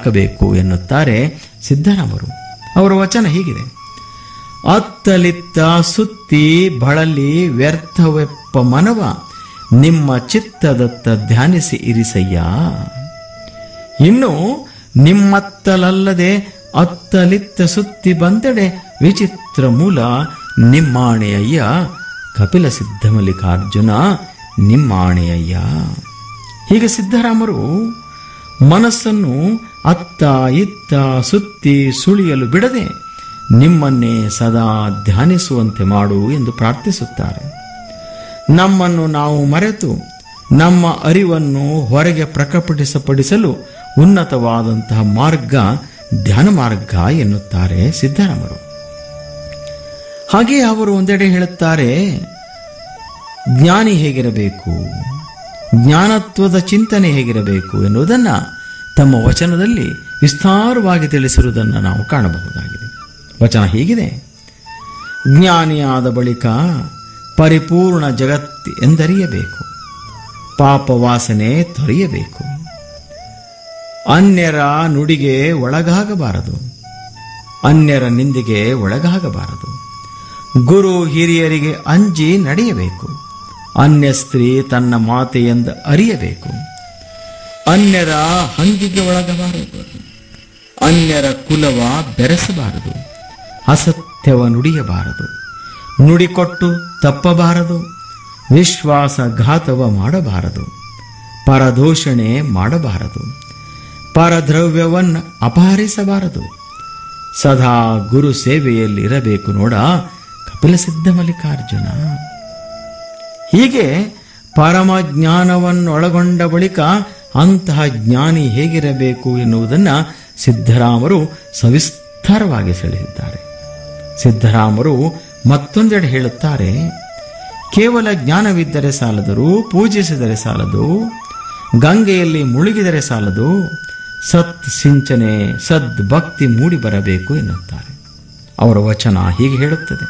ಹಾಕಬೇಕು ಎನ್ನುತ್ತಾರೆ ಸಿದ್ದರಾಮರು ಅವರ ವಚನ ಹೀಗಿದೆ ಅತ್ತಲಿತ್ತ ಸುತ್ತಿ ಬಳಲಿ ವ್ಯರ್ಥವೆಪ್ಪ ಮನವ ನಿಮ್ಮ ಚಿತ್ತದತ್ತ ಧ್ಯಾನಿಸಿ ಇರಿಸಯ್ಯ ಇನ್ನು ನಿಮ್ಮತ್ತಲಲ್ಲದೆ ಅತ್ತಲಿತ್ತ ಸುತ್ತಿ ಬಂದೆಡೆ ವಿಚಿತ್ರ ಮೂಲ ನಿಮ್ಮಾಣೆಯಯ್ಯ ಕಪಿಲ ಸಿದ್ಧಮಲ್ಲಿಕಾರ್ಜುನ ನಿಮ್ಮಾಣೆಯಯ್ಯ ಹೀಗೆ ಸಿದ್ದರಾಮರು ಮನಸ್ಸನ್ನು ಅತ್ತ ಇತ್ತ ಸುತ್ತಿ ಸುಳಿಯಲು ಬಿಡದೆ ನಿಮ್ಮನ್ನೇ ಸದಾ ಧ್ಯಾನಿಸುವಂತೆ ಮಾಡು ಎಂದು ಪ್ರಾರ್ಥಿಸುತ್ತಾರೆ ನಮ್ಮನ್ನು ನಾವು ಮರೆತು ನಮ್ಮ ಅರಿವನ್ನು ಹೊರಗೆ ಪ್ರಕಟಿಸಪಡಿಸಲು ಉನ್ನತವಾದಂತಹ ಮಾರ್ಗ ಧ್ಯಾನ ಮಾರ್ಗ ಎನ್ನುತ್ತಾರೆ ಸಿದ್ದರಾಮರು ಹಾಗೆ ಅವರು ಒಂದೆಡೆ ಹೇಳುತ್ತಾರೆ ಜ್ಞಾನಿ ಹೇಗಿರಬೇಕು ಜ್ಞಾನತ್ವದ ಚಿಂತನೆ ಹೇಗಿರಬೇಕು ಎನ್ನುವುದನ್ನ ತಮ್ಮ ವಚನದಲ್ಲಿ ವಿಸ್ತಾರವಾಗಿ ತಿಳಿಸಿರುವುದನ್ನು ನಾವು ಕಾಣಬಹುದಾಗಿದೆ ವಚನ ಹೀಗಿದೆ ಜ್ಞಾನಿಯಾದ ಬಳಿಕ ಪರಿಪೂರ್ಣ ಜಗತ್ ಎಂದರಿಯಬೇಕು ಪಾಪ ವಾಸನೆ ತೊರೆಯಬೇಕು ಅನ್ಯರ ನುಡಿಗೆ ಒಳಗಾಗಬಾರದು ಅನ್ಯರ ನಿಂದಿಗೆ ಒಳಗಾಗಬಾರದು ಗುರು ಹಿರಿಯರಿಗೆ ಅಂಜಿ ನಡೆಯಬೇಕು ಅನ್ಯ ಸ್ತ್ರೀ ತನ್ನ ಮಾತೆಯೆಂದು ಅರಿಯಬೇಕು ಅನ್ಯರ ಹಂಗಿಗೆ ಒಳಗಬಾರದು ಅನ್ಯರ ಕುಲವ ಬೆರೆಸಬಾರದು ಅಸತ್ಯವ ನುಡಿಯಬಾರದು ನುಡಿಕೊಟ್ಟು ತಪ್ಪಬಾರದು ವಿಶ್ವಾಸಘಾತವ ಮಾಡಬಾರದು ಪರದೋಷಣೆ ಮಾಡಬಾರದು ಪರದ್ರವ್ಯವನ್ನು ಅಪಹರಿಸಬಾರದು ಸದಾ ಗುರು ಸೇವೆಯಲ್ಲಿ ಇರಬೇಕು ನೋಡ ಕಪಿಲ ಸಿದ್ಧ ಮಲ್ಲಿಕಾರ್ಜುನ ಹೀಗೆ ಪರಮ ಜ್ಞಾನವನ್ನೊಳಗೊಂಡ ಬಳಿಕ ಅಂತಹ ಜ್ಞಾನಿ ಹೇಗಿರಬೇಕು ಎನ್ನುವುದನ್ನ ಸಿದ್ಧರಾಮರು ಸವಿಸ್ತಾರವಾಗಿ ತಿಳಿಸಿದ್ದಾರೆ ಸಿದ್ಧರಾಮರು ಮತ್ತೊಂದೆಡೆ ಹೇಳುತ್ತಾರೆ ಕೇವಲ ಜ್ಞಾನವಿದ್ದರೆ ಸಾಲದರು ಪೂಜಿಸಿದರೆ ಸಾಲದು ಗಂಗೆಯಲ್ಲಿ ಮುಳುಗಿದರೆ ಸಾಲದು ಸತ್ ಸಿಂಚನೆ ಸದ್ ಭಕ್ತಿ ಮೂಡಿ ಬರಬೇಕು ಎನ್ನುತ್ತಾರೆ ಅವರ ವಚನ ಹೀಗೆ ಹೇಳುತ್ತದೆ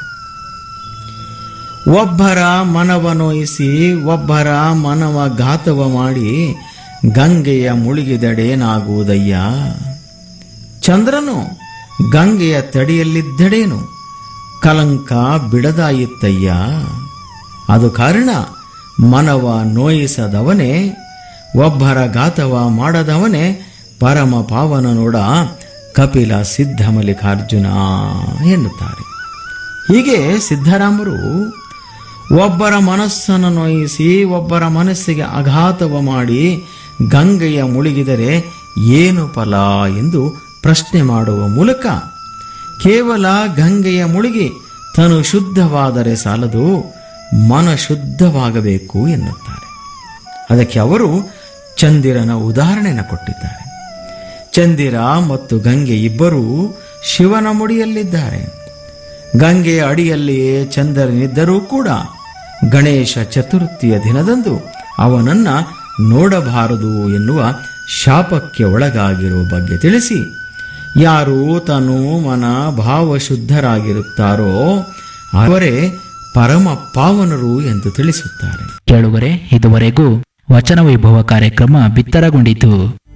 ಒಬ್ಬರ ಮನವ ನೋಯಿಸಿ ಒಬ್ಬರ ಮನವ ಘಾತವ ಮಾಡಿ ಗಂಗೆಯ ಮುಳುಗಿದಡೇನಾಗುವುದಯ್ಯ ಚಂದ್ರನು ಗಂಗೆಯ ತಡಿಯಲ್ಲಿದ್ದಡೇನು ಕಲಂಕ ಬಿಡದಾಯಿತ್ತಯ್ಯ ಅದು ಕಾರಣ ಮನವ ನೋಯಿಸದವನೇ ಒಬ್ಬರ ಘಾತವ ಮಾಡದವನೇ ಪರಮ ಪಾವನ ನೋಡ ಕಪಿಲ ಸಿದ್ಧ ಮಲ್ಲಿಕಾರ್ಜುನ ಎನ್ನುತ್ತಾರೆ ಹೀಗೆ ಸಿದ್ಧರಾಮರು ಒಬ್ಬರ ಮನಸ್ಸನ್ನು ನೋಯಿಸಿ ಒಬ್ಬರ ಮನಸ್ಸಿಗೆ ಆಘಾತವ ಮಾಡಿ ಗಂಗೆಯ ಮುಳುಗಿದರೆ ಏನು ಫಲ ಎಂದು ಪ್ರಶ್ನೆ ಮಾಡುವ ಮೂಲಕ ಕೇವಲ ಗಂಗೆಯ ಮುಳುಗಿ ತನು ಶುದ್ಧವಾದರೆ ಸಾಲದು ಮನ ಶುದ್ಧವಾಗಬೇಕು ಎನ್ನುತ್ತಾರೆ ಅದಕ್ಕೆ ಅವರು ಚಂದಿರನ ಉದಾಹರಣೆಯನ್ನು ಕೊಟ್ಟಿದ್ದಾರೆ ಚಂದಿರ ಮತ್ತು ಗಂಗೆ ಇಬ್ಬರೂ ಶಿವನ ಮುಡಿಯಲ್ಲಿದ್ದಾರೆ ಗಂಗೆಯ ಅಡಿಯಲ್ಲಿಯೇ ಚಂದ್ರನಿದ್ದರೂ ಕೂಡ ಗಣೇಶ ಚತುರ್ಥಿಯ ದಿನದಂದು ಅವನನ್ನ ನೋಡಬಾರದು ಎನ್ನುವ ಶಾಪಕ್ಕೆ ಒಳಗಾಗಿರುವ ಬಗ್ಗೆ ತಿಳಿಸಿ ಯಾರು ತನು ಮನ ಭಾವ ಶುದ್ಧರಾಗಿರುತ್ತಾರೋ ಅವರೇ ಪರಮ ಪಾವನರು ಎಂದು ತಿಳಿಸುತ್ತಾರೆ ಕೇಳುವರೆ ಇದುವರೆಗೂ ವಚನ ವೈಭವ ಕಾರ್ಯಕ್ರಮ ಬಿತ್ತರಗೊಂಡಿತು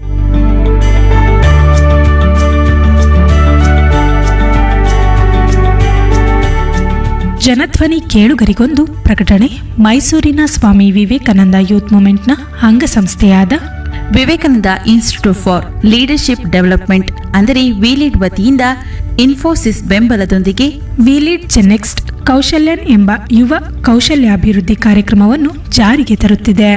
ಜನಧ್ವನಿ ಕೇಳುಗರಿಗೊಂದು ಪ್ರಕಟಣೆ ಮೈಸೂರಿನ ಸ್ವಾಮಿ ವಿವೇಕಾನಂದ ಯೂತ್ ಮೂವ್ಮೆಂಟ್ನ ಅಂಗಸಂಸ್ಥೆಯಾದ Vivekananda institute for leadership development ಅಂದರೆ ವಿಲಿಡ್ ವತಿಯಿಂದ ಇನ್ಫೋಸಿಸ್ ಬೆಂಬಲದೊಂದಿಗೆ ವಿಲಿಡ್ ಚೆನ್ನೆಕ್ಸ್ಟ್ ಕೌಶಲ್ಯನ್ ಎಂಬ ಯುವ ಕೌಶಲ್ಯಾಭಿವೃದ್ಧಿ ಕಾರ್ಯಕ್ರಮವನ್ನು ಜಾರಿಗೆ ತರುತ್ತಿದೆ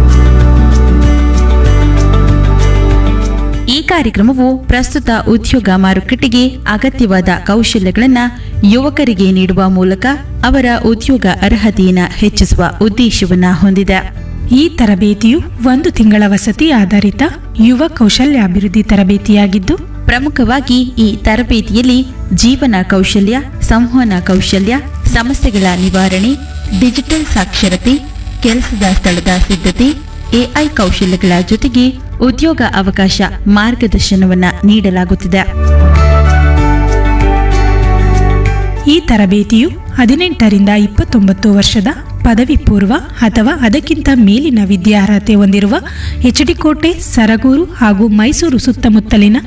ಈ ಕಾರ್ಯಕ್ರಮವು ಪ್ರಸ್ತುತ ಉದ್ಯೋಗ ಮಾರುಕಟ್ಟೆಗೆ ಅಗತ್ಯವಾದ ಕೌಶಲ್ಯಗಳನ್ನು ಯುವಕರಿಗೆ ನೀಡುವ ಮೂಲಕ ಅವರ ಉದ್ಯೋಗ ಅರ್ಹತೆಯನ್ನು ಹೆಚ್ಚಿಸುವ ಉದ್ದೇಶವನ್ನು ಹೊಂದಿದೆ ಈ ತರಬೇತಿಯು ಒಂದು ತಿಂಗಳ ವಸತಿ ಆಧಾರಿತ ಯುವ ಕೌಶಲ್ಯಾಭಿವೃದ್ಧಿ ತರಬೇತಿಯಾಗಿದ್ದು ಪ್ರಮುಖವಾಗಿ ಈ ತರಬೇತಿಯಲ್ಲಿ ಜೀವನ ಕೌಶಲ್ಯ ಸಂವಹನ ಕೌಶಲ್ಯ ಸಮಸ್ಯೆಗಳ ನಿವಾರಣೆ ಡಿಜಿಟಲ್ ಸಾಕ್ಷರತೆ ಕೆಲಸದ ಸ್ಥಳದ ಸಿದ್ಧತೆ ಎಐ ಕೌಶಲ್ಯಗಳ ಜೊತೆಗೆ ಉದ್ಯೋಗ ಅವಕಾಶ ಮಾರ್ಗದರ್ಶನವನ್ನ ನೀಡಲಾಗುತ್ತಿದೆ ಈ ತರಬೇತಿಯು ಹದಿನೆಂಟರಿಂದ ಇಪ್ಪತ್ತೊಂಬತ್ತು ವರ್ಷದ ಪದವಿ ಪೂರ್ವ ಅಥವಾ ಅದಕ್ಕಿಂತ ಮೇಲಿನ ವಿದ್ಯಾರ್ಹತೆ ಹೊಂದಿರುವ ಎಚ್ಡಿಕೋಟೆ ಸರಗೂರು ಹಾಗೂ ಮೈಸೂರು ಸುತ್ತಮುತ್ತಲಿನ